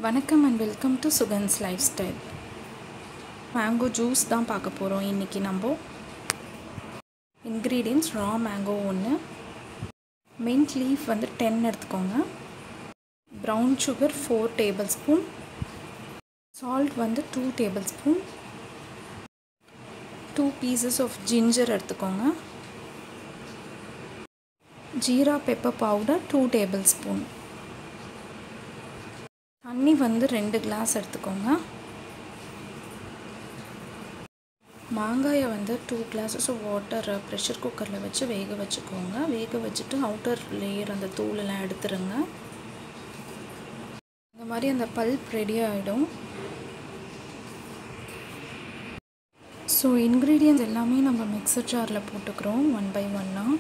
வணக்கம் and welcome to Sugan's life style mango juice தான் பார்க்க போகிறோம் இன்றைக்கி நம்ம இன்க்ரீடியன்ஸ் ரா மேங்கோ ஒன்று மின்ட் லீஃப் வந்து டென் எடுத்துக்கோங்க brown sugar four table spoon salt வந்து two table spoon two pieces of ginger எடுத்துக்கோங்க jeera pepper powder two table spoon தண்ணி வந்து ரெண்டு கிளாஸ் எடுத்துக்கோங்க மாங்காயை வந்து two glasses of water pressure குக்கரில் வச்சு வேக வச்சுக்கோங்க வேக வச்சுட்டு அவுட்டர் லேயர் அந்த தூளெல்லாம் எடுத்துருங்க இந்த மாதிரி அந்த பல்ப் ரெடி ஆகிடும் ஸோ இன்க்ரீடியன்ஸ் எல்லாமே நம்ம மிக்சர் ஜாரில் போட்டுக்கிறோம் ஒன் பை ஒன்னாக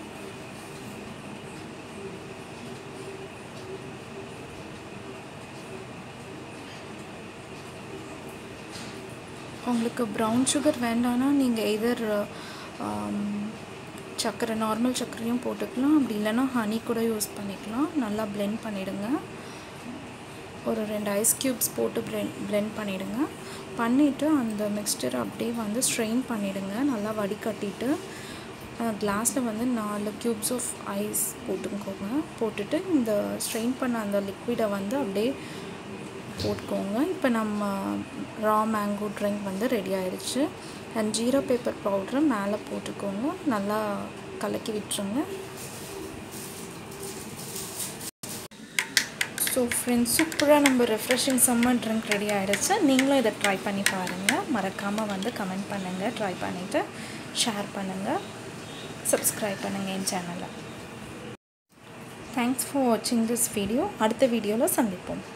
உங்களுக்கு ப்ரௌன் சுகர் வேண்டாம்னா நீங்கள் எதர் சர்க்கரை நார்மல் சர்க்கரையும் போட்டுக்கலாம் அப்படி இல்லைன்னா ஹனி கூட யூஸ் பண்ணிக்கலாம் நல்லா பிளெண்ட் பண்ணிவிடுங்க ஒரு ரெண்டு ஐஸ் க்யூப்ஸ் போட்டு பிளெண்ட் பிளெண்ட் பண்ணிவிடுங்க பண்ணிவிட்டு அந்த மிக்ஸ்டர் அப்படியே வந்து ஸ்ட்ரெயின் பண்ணிவிடுங்க நல்லா வடிகட்டிட்டு கிளாஸில் வந்து நாலு க்யூப்ஸ் ஆஃப் ஐஸ் போட்டுக்கோங்க போட்டுட்டு இந்த ஸ்ட்ரெயின் பண்ண அந்த லிக்விடை வந்து அப்படியே போட்டுக்கோங்க இப்போ நம்ம ரா மேங்கோ ட்ரிங்க் வந்து ரெடி ஆயிடுச்சு அண்ட் ஜீரோ பேப்பர் பவுடரை மேலே போட்டுக்கோங்க நல்லா கலக்கி விட்டுருங்க ஸோ ஃப்ரெண்ட்ஸ் சூப்பராக நம்ம ரெஃப்ரெஷிங் சம்மர் ட்ரிங்க் ரெடி ஆகிடுச்சு நீங்களும் இதை ட்ரை பண்ணி பாருங்கள் மறக்காமல் வந்து கமெண்ட் பண்ணுங்கள் ட்ரை பண்ணிவிட்டு ஷேர் பண்ணுங்கள் சப்ஸ்கிரைப் பண்ணுங்கள் என் சேனலை தேங்க்ஸ் ஃபார் வாட்சிங் திஸ் வீடியோ அடுத்த வீடியோவில் சந்திப்போம்